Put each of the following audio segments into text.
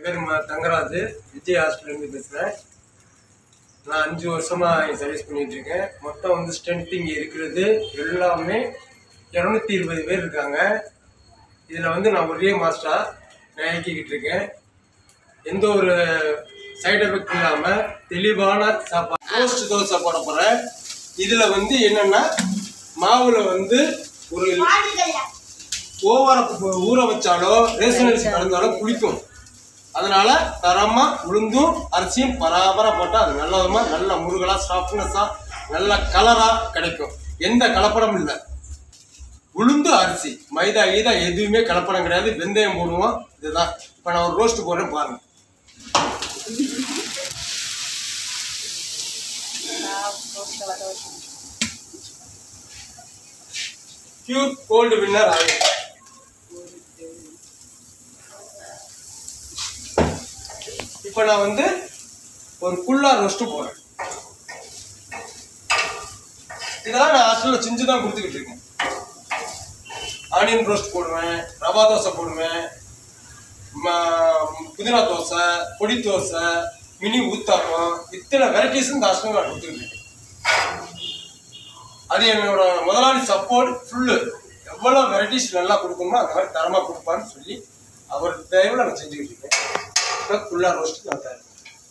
பேர் ம- தங்கராஜ் விஜய் ஹாஸ்பிட்டலேருந்து பேசுகிறேன் நான் அஞ்சு வருஷமாக சர்வீஸ் பண்ணிட்டு இருக்கேன் மொத்தம் வந்து ஸ்ட்ரென்த் இங்கே இருக்கிறது எல்லாமே இரநூத்தி இருபது பேர் இருக்காங்க இதில் வந்து நான் ஒரே மாஸ்டராக நான் இயக்கிக்கிட்டு இருக்கேன் எந்த ஒரு சைடு எஃபெக்ட் இல்லாமல் தெளிவான சாப்பாடு ரோஸ்ட் தோசை போட போகிறேன் இதில் வந்து என்னென்னா மாவில் வந்து ஒரு ஓவர ஊற வச்சாலோ ரேஷன் அரிசி கலந்தாலும் புளிக்கும் அதனால தரமா உளுந்தும் அரிசியும் பராபரா போட்டா அது நல்ல விதமா நல்ல முருகலா சாஃப்ட்னஸா நல்ல கலரா கிடைக்கும் எந்த கலப்படமும் இல்லை உளுந்து அரிசி மைதா கீதா எதுவுமே கலப்படம் கிடையாது வெந்தயம் போடுவோம் இதுதான் இப்போ நான் ஒரு ரோஸ்ட் போடுறேன் பாருங்க பியூர் கோல்டு வின்னர் ஆயில் இப்போ நான் வந்து ஒரு குள்ளா ரோஸ்ட்டு போடுறேன் இதெல்லாம் நான் ஹாஸ்டலில் செஞ்சு தான் கொடுத்துக்கிட்டு இருக்கேன் ஆனியன் ரோஸ்ட் போடுவேன் ரவா தோசை போடுவேன் ம- புதினா தோசை பொடி தோசை மினி ஊத்தாப்பம் இத்தனை வெரைட்டிஸ் இந்த ஹாஸ்டலில் நான் கொடுத்துக்கிட்டு இருக்கேன் அது என்னோட முதலாளி சப்போர்ட் ஃபுல்லு எவ்வளோ வெரைட்டிஸ் நல்லா கொடுக்கணுமோ அந்த மாதிரி தரமாக கொடுப்பான்னு சொல்லி அவர் தேவையில் நான் செஞ்சுக்கிட்டு இருக்கேன் இப்போ ஃபுல்லாக ரோஸ்ட் நான் தயார்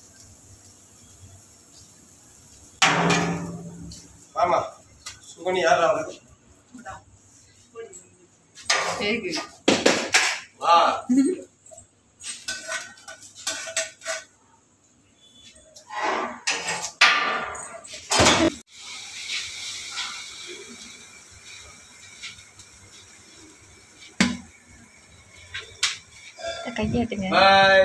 ஆமா சுகனி யார் ஆகுது வா கையாட்டுங்க பாய்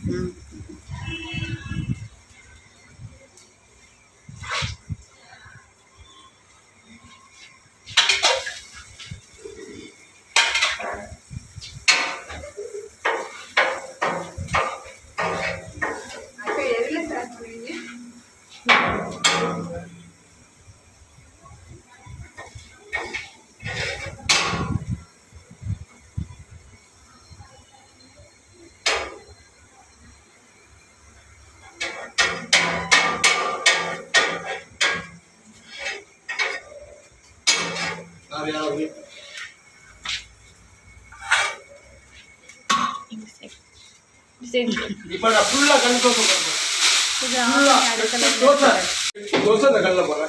யார் யாராவது இப்போ நான் ஃபுல்லாக கண் தோசை போடுறேன் ஃபுல்லாக தோசை தோசை இந்த கல்லில் போடுறேன்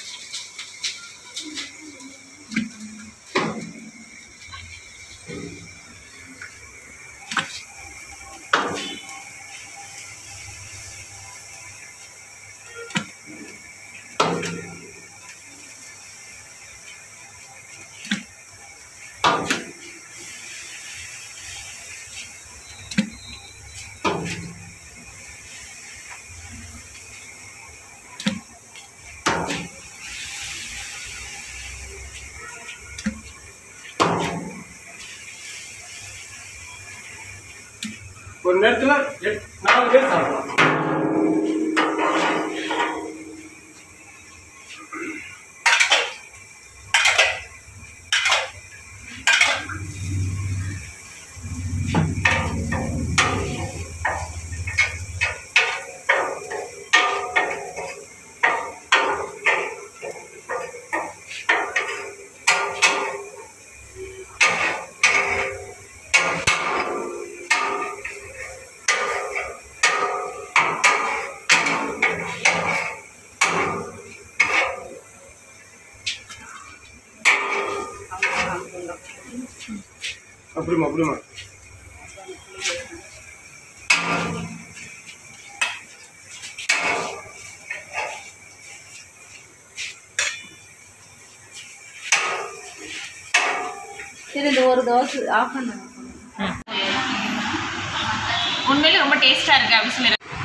ஒரு நேரத்தில் எட் நாலு பேர் சாப்பிடலாம் அப்படிமா அப்படிமா சரி இந்த ஒரு தோசை ஆஃப் பண்ணுங்க உண்மையிலே ரொம்ப டேஸ்டா இருக்கு அப்படின்னு சொல்லி